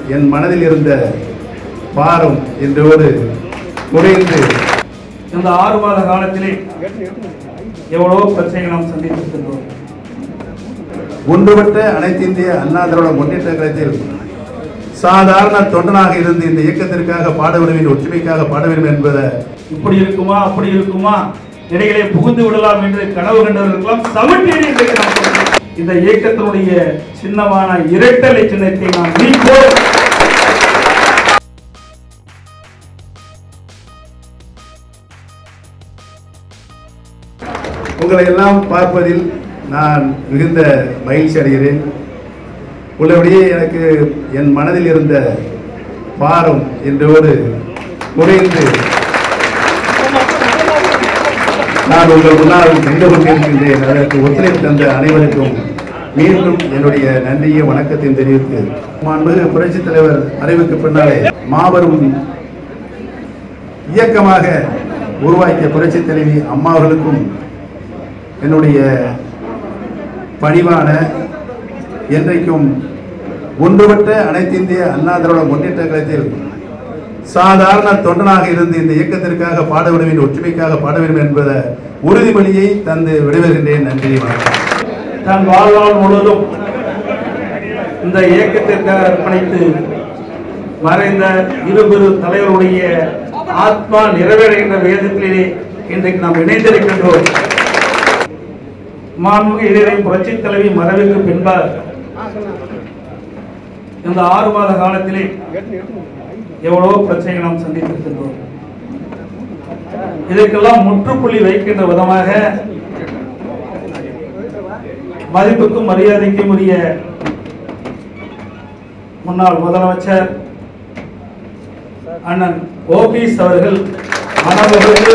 என் மனதில் இருந்த பாரம் என்றோடு குறைந்து இந்த ஆறு மாத காலத்திலே எவ்வளவோ பிரச்சனைகள் நாம் சந்தித்திருக்கின்றோம் ஒன்றுபட்ட அனைத்து இந்திய அண்ணா திராவிட முன்னேற்ற கழகத்தில் சாதாரண தொண்டனாக இருந்து இந்த இயக்கத்திற்காக பாடுபடுவேன் ஒற்றுமைக்காக பாடுவேன் என்பதை இப்படி இருக்குமா அப்படி இருக்குமா இடையிலே புகுந்து விடலாம் என்று கனவு கண்டவர்களுக்கெல்லாம் சமட்டேறி இன்றைக்கு நாம் சொல்கிறோம். இந்த இயக்கத்தினுடைய சின்னமான இரட்டலை சின்னத்தை நாம் மீட்போம் உங்களை எல்லாம் பார்ப்பதில் நான் மிகுந்த மகிழ்ச்சி அடைகிறேன் உள்ளபடியே எனக்கு என் மனதில் இருந்த பாரம் என்றோடு குறைந்து நான் உங்கள் முன்னால் நின்று கொண்டிருக்கின்றேன் அதற்கு ஒத்துழைப்பு தந்த அனைவருக்கும் மீண்டும் என்னுடைய நன்றியை வணக்கத்தையும் தெரிவித்து மாண்புமிகு புரட்சித் தலைவர் அறிவுக்கு பின்னாலே மாபெரும் இயக்கமாக உருவாக்கிய புரட்சித் தலைவி அம்மா அவர்களுக்கும் என்னுடைய பணிவான என்றைக்கும் ஒன்றுபட்ட அனைத்து இந்திய அண்ணா திராவிட முன்னேற்ற கழகத்தில் சாதாரண தொண்டனாக இருந்து இந்த இயக்கத்திற்காக பாடுபடுவேன் ஒற்றுமைக்காக பாடுவேன் என்பத உறுதிமொழியை தந்து விடைபெறுகின்றேன் நன்றி வணக்கம் தன் வாழ்நாள் முழுவதும் இந்த இயக்கத்திற்காக அர்ப்பணித்து மறைந்த இருபெரு தலைவருடைய ஆத்மா நிறைவேறுகின்ற வேதத்திலே இன்றைக்கு நாம் இணைந்திருக்கின்றோம் மாண்புமிகு இளைய புரட்சித் தலைவி மறைவுக்கு பின்பாக இந்த ஆறு மாத காலத்திலே எவ்வளவோ பிரச்சனைகள் நாம் சந்தித்திருக்கின்றோம் இதற்கெல்லாம் முற்றுப்புள்ளி வைக்கின்ற விதமாக மதிப்புக்கும் மரியாதைக்கும் உரிய முன்னாள் முதலமைச்சர் அண்ணன் ஓபிஎஸ் அவர்கள் மனமுகந்து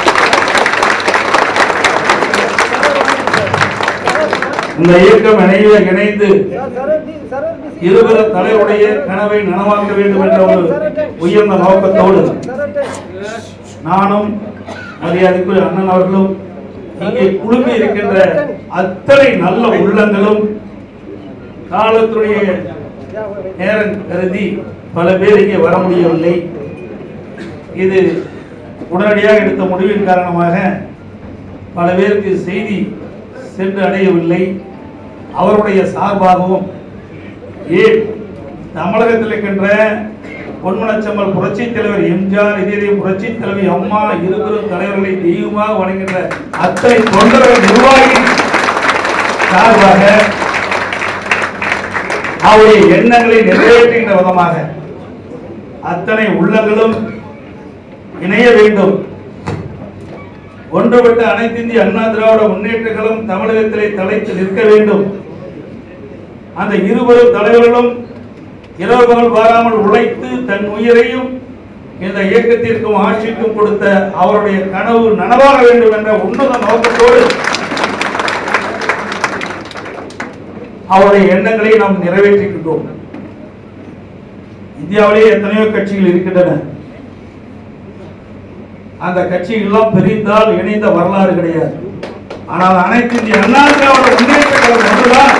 இந்த இயக்கம் இணைய இணைந்து இருபது தலைவருடைய கனவை நனவாக்க வேண்டும் என்ற ஒரு உயர்ந்த நோக்கத்தோடு நானும் மரியாதைக்குரிய அண்ணன் அவர்களும் இங்கே குழுமி இருக்கின்ற அத்தனை நல்ல உள்ளங்களும் காலத்துடைய நேரம் கருதி பல பேர் இங்கே வர முடியவில்லை இது உடனடியாக எடுத்த முடிவின் காரணமாக பல பேருக்கு செய்தி சென்று அடையவில்லை அவருடைய சார்பாகவும் ஏன் தமிழகத்தில் இருக்கின்ற பொன்மனச்சம்மல் புரட்சி தலைவர் எம்ஜிஆர் இதே புரட்சி தலைவி அம்மா இருவரும் தலைவர்களை தெய்வமாக வணங்குகின்ற அத்தனை தொண்டர்கள் நிர்வாகி சார்பாக அவருடைய எண்ணங்களை நிறைவேற்றுகின்ற விதமாக அத்தனை உள்ளங்களும் இணைய வேண்டும் ஒன்றுபட்ட அனைத்து இந்திய அண்ணா திராவிட முன்னேற்றங்களும் தமிழகத்திலே தலைத்து நிற்க வேண்டும் அந்த இருவரும் தலைவர்களும் இரவு பகல் வாராமல் உழைத்து தன் உயிரையும் இந்த இயக்கத்திற்கும் ஆட்சிக்கும் கொடுத்த அவருடைய கனவு நனவாக வேண்டும் என்ற உன்னத நோக்கத்தோடு அவருடைய எண்ணங்களை நாம் நிறைவேற்றுகின்றோம் இந்தியாவிலேயே எத்தனையோ கட்சிகள் இருக்கின்றன அந்த கட்சிகளெல்லாம் பிரிந்தால் இணைந்த வரலாறு கிடையாது ஆனால் அனைத்து இந்திய அண்ணா திராவிட முன்னேற்ற கழகம் ஒன்றுதான்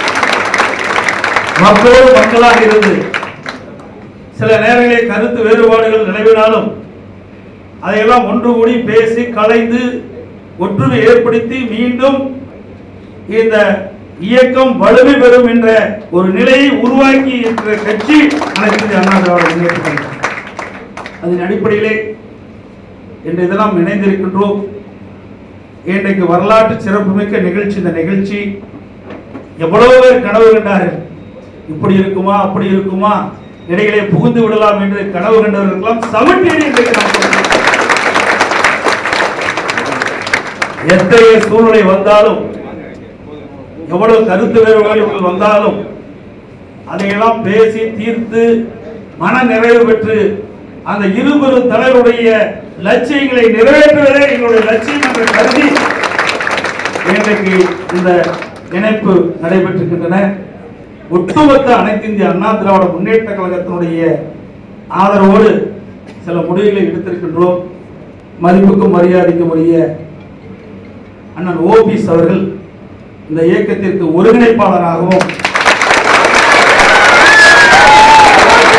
மக்களோடு மக்களாக இருந்து சில நேரங்களில் கருத்து வேறுபாடுகள் நிலவினாலும் அதையெல்லாம் ஒன்று கூடி பேசி கலைந்து ஒற்றுமை ஏற்படுத்தி மீண்டும் இந்த இயக்கம் வலிமை பெறும் என்ற ஒரு நிலையை உருவாக்கி இருக்கிற கட்சி அனைத்து இந்திய அண்ணா திராவிட முன்னேற்ற கழகம் அதன் அடிப்படையிலே இன்று இதெல்லாம் இணைந்திருக்கின்றோம் இன்றைக்கு வரலாற்று சிறப்புமிக்க நிகழ்ச்சி இந்த நிகழ்ச்சி எவ்வளவு பேர் கனவு கண்டார்கள் இப்படி இருக்குமா அப்படி இருக்குமா இடையிலே புகுந்து விடலாம் என்று கனவு கண்டவர்களுக்கெல்லாம் சமட்டேறி இன்றைக்கு நாம் சொல்கிறோம். எத்தகைய சூழ்நிலை வந்தாலும் எவ்வளவு கருத்து வேறுபாடுகள் வந்தாலும் அதையெல்லாம் பேசி தீர்த்து மன நிறைவு பெற்று அந்த இருபெரும் தலைவருடைய லட்சியங்களை நிறைவேற்றுவதே எங்களுடைய லட்சியம் என்று கருதி இன்றைக்கு இந்த இணைப்பு நடைபெற்றிருக்கின்றன ஒட்டுமொத்த அனைத்து இந்திய அண்ணா திராவிட முன்னேற்ற கழகத்தினுடைய ஆதரவோடு சில முடிவுகளை எடுத்திருக்கின்றோம் மதிப்புக்கும் மரியாதைக்கும் உரிய அண்ணன் ஓபிஎஸ் அவர்கள் இந்த இயக்கத்திற்கு ஒருங்கிணைப்பாளராகவும்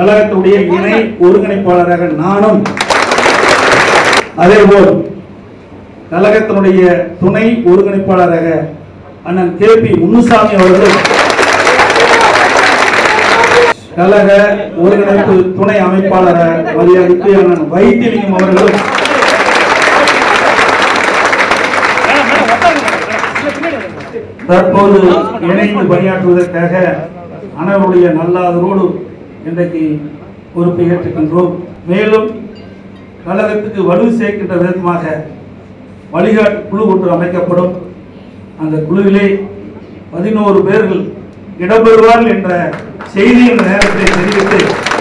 கழகத்துடைய இணை ஒருங்கிணைப்பாளராக நானும் அதேபோல் கழகத்தினுடைய துணை ஒருங்கிணைப்பாளராக அண்ணன் கே பி முன்னுசாமி அவர்களும் கழக ஒருங்கிணைப்பு துணை அமைப்பாளராக மரியாதைக்கு அண்ணன் வைத்தியலிங்கம் அவர்களும் தற்போது இணைந்து பணியாற்றுவதற்காக அனைவருடைய நல்லாதரோடு இன்றைக்கு பொறுப்பை ஏற்றுக்கின்றோம் மேலும் கழகத்துக்கு வலு சேர்க்கின்ற விதமாக வழிகாட்டு குழு ஒன்று அமைக்கப்படும் அந்த குழுவிலே பதினோரு பேர்கள் இடம்பெறுவார்கள் என்ற செய்தி இந்த நேரத்தை தெரிவித்து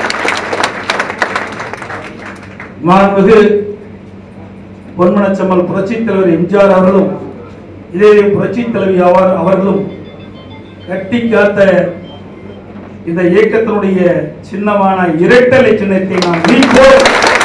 மாண்புமிகு பொன்மனச்சம்மல் புரட்சித் தலைவர் எம்ஜிஆர் அவர்களும் இதே புரட்சித் தலைவி அவர் அவர்களும் கட்டி காத்த இந்த இயக்கத்தினுடைய சின்னமான இரட்டலை சின்னத்தை நாம் மீட்போம்